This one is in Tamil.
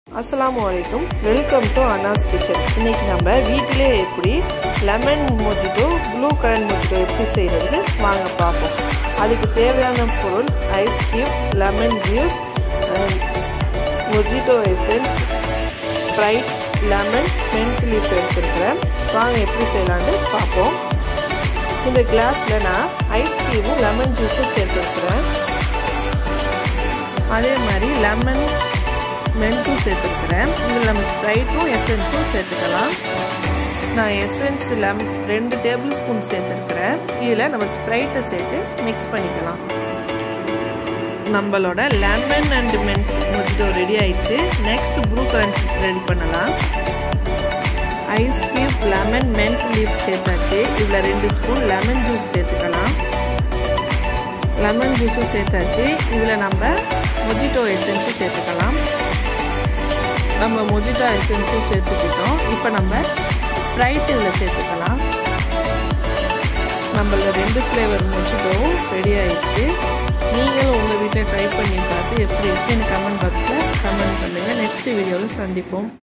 அஸ்ஸலாமு அலைக்கும் வெல்கம் டு அண்ணாஸ் கிச்சன் இன்னைக்கு நம்ம வீட்டிலே எப்படி lemon mojito blue colour mojito எப்படி செய்கிறது வாங்க பார்ப்போம் அதுக்கு தேவையான பொருள் ice cube lemon juice mojito essence Sprite lemon mint leaf எடுத்துருக்கிறேன் வாங்க எப்படி செய்யலான்னு பார்ப்போம் இந்த கிளாஸில் நான் ஐஸ் கியூபும் லெமன் ஜூஸும் சேர்த்துருக்குறேன் அதே மாதிரி லெமன் மென்ட்டும் சேர்த்துருக்குறேன் இதில் நம்ம ஸ்ப்ரைட்டும் எசன்ஸும் சேர்த்துக்கலாம் நான் எசன்ஸ் லெம் ரெண்டு டேபிள் ஸ்பூன் சேர்த்துருக்குறேன் இதில் நம்ம ஸ்ப்ரைட்டை சேர்த்து மிக்ஸ் பண்ணிக்கலாம் நம்மளோட lemon and mint mojito ready ஆயிடுச்சு நெக்ஸ்ட் ப்ளூ கரன்சி ரெடி பண்ணலாம் ice cube lemon mint leaf சேர்த்தாச்சு இதில் ரெண்டு ஸ்பூன் லெமன் ஜூஸ் சேர்த்துக்கலாம் லெமன் ஜூஸும் சேர்த்தாச்சு இதில் நம்ம மொஜிட்டோ எசன்ஸும் சேர்த்துக்கலாம் நம்ம மொஜிட்டோ எசன்ஸும் சேர்த்துக்கிட்டோம் இப்போ நம்ம ஸ்ப்ரைட் இதில் சேர்த்துக்கலாம் நம்மள ரெண்டு ஃப்ளேவர் மொஜிட்டோவும் ரெடி ஆயிடுச்சு நீங்களும் உங்கள் வீட்டில் ட்ரை பண்ணி பார்த்து எப்படி இருக்குன்னு கமெண்ட் பாக்ஸில் கமெண்ட் பண்ணுங்கள் நெக்ஸ்ட் வீடியோவில் சந்திப்போம்